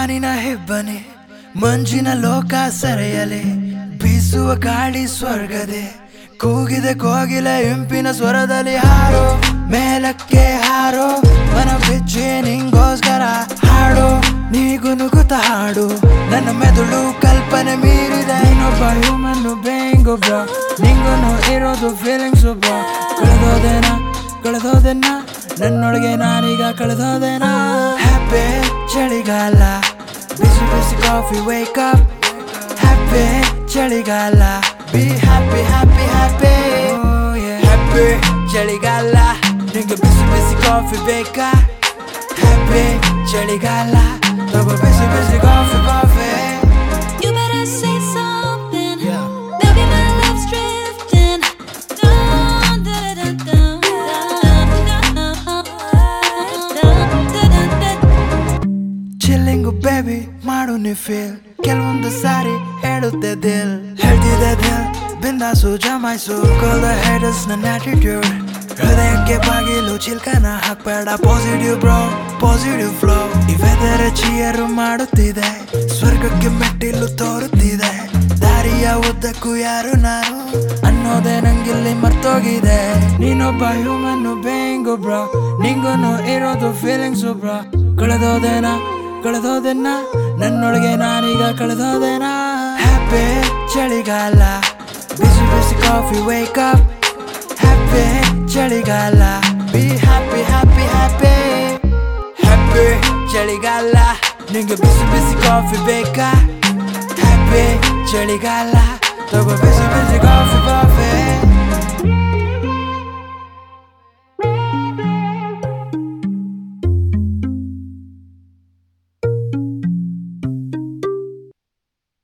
ಬಾನಿನ ಹೆಬ್ಬನೆ ಮಂಜಿನ ಲೋಕ ಸೆರೆಯಲೆ ಬೀಸುವ ಗಾಳಿ ಸ್ವರ್ಗದೆ ಕೂಗಿದೆ ಕೋಗಿಲೆ ಇಂಪಿನ ಸ್ವರದಲ್ಲಿ ಹಾರೋ ಮೇಲಕ್ಕೆ ಹಾರೋ ಮನ ಬಿಚ್ಚಿ ನಿಂಗೋಸ್ಕರ ಹಾಡು ನೀಗು ನುಗುತ್ತ ಹಾಡು ನನ್ನ ಮೆದುಳು ಕಲ್ಪನೆ ಮೀರಿದೆ ಇನ್ನೊಬ್ಬ ಹ್ಯೂಮನ್ ಬೇಂಗು ಬ್ರೋ ನಿಂಗೂನು ಇರೋದು ಫೀಲಿಂಗ್ಸು ಬ್ರೋ ಕಳೆದೋದೇನ ಕಳೆದೋದೆನ್ನ ನನ್ನೊಳಗೆ ನಾನೀಗ ಕಳೆದೋದೇನ ಹ್ಯಾಪಿ ಚಳಿಗಾಲ ಬಿಸಿ ಬಿಸಿ ಕಾಫಿ ವೇಕ್ ಅಪ್ ಹ್ಯಾಪಿ ಚಳಿಗಾಲ be happy happy happy happy ಚಳಿಗಾಲ ನಿಂಗೆ ಬಿಸಿ ಬಿಸಿ ಕಾಫಿ ಬೇಕಾ ಹ್ಯಾಪಿ ಚಳಿಗಾಲ ತಗೋ ಬಿಸಿ ಬಿಸಿ coffee coffee You better say something. Yeah. Baby, my love's drifting. Dun, dun, dun, dun, dun, dun, dun, dun, dun. Chilling baby ಮಾಡು ನೀ ಫೀಲ್ ಕೆಲವೊಂದು ಸಾರಿ ಹೇಳುತ್ತೆ ದಿಲ್ ಹೇಳ್ತಿದೆ ದಿಲ್ ಬಿಂದಾಸು ಜಮಾಯಿಸು ಕಾಲ್ ದ ಹೇಡರ್ಸ್ ನನ್ನ ಆಟಿಟ್ಯೂಡ್ ಹೃದಯಕ್ಕೆ ಬಾಗಿಲು ಚಿಲ್ಕನ ಹಾಕ್ಬೇಡ ಪಾಸಿಟಿವ್ ಬ್ರೋ ಪಾಸಿಟಿವ್ ಫ್ಲೋ ಈ ವೆದರ್ ಚಿಯರು ಮಾಡುತ್ತಿದೆ ಸ್ವರ್ಗಕ್ಕೆ ಮೆಟ್ಟಿಲು ತೋರುತ್ತಿದೆ ದಾರಿಯ ಉದ್ದಕ್ಕೂ ಯಾರು ನಾನು ಅನ್ನೋದೇ ನಂಗಿಲ್ಲಿ ಮರ್ತೋಗಿದೆ ನೀನೊಬ್ಬ ಹ್ಯೂಮನ್ ಬೇಂಗು ಬ್ರೋ ನಿಂಗೂನು ಇರೋದು ಫೀಲಿಂಗ್ಸು ಬ್ರೋ ಕಳೆದೋದೇನ ಕಳೆದೋದೆನ್ನ ನನ್ನೊಳಗೆ ನಾನೀಗ ಕಳೆದೋದೇನ ಹ್ಯಾಪಿ ಚಳಿಗಾಲ ಬಿಸಿ ಬಿಸಿ ಕಾಫಿ ವೇಕ್ ಅಪ್ ಹ್ಯಾಪಿ ಚಳಿಗಾಲ be happy happy happy happy ಚಳಿಗಾಲ ನಿಂಗೆ ಬಿಸಿ ಬಿಸಿ ಕಾಫಿ ಬೇಕಾ ಹ್ಯಾಪಿ ಚಳಿಗಾಲ ತಗೋ ಬಿಸಿ ಬಿಸಿ ಕಾಫಿ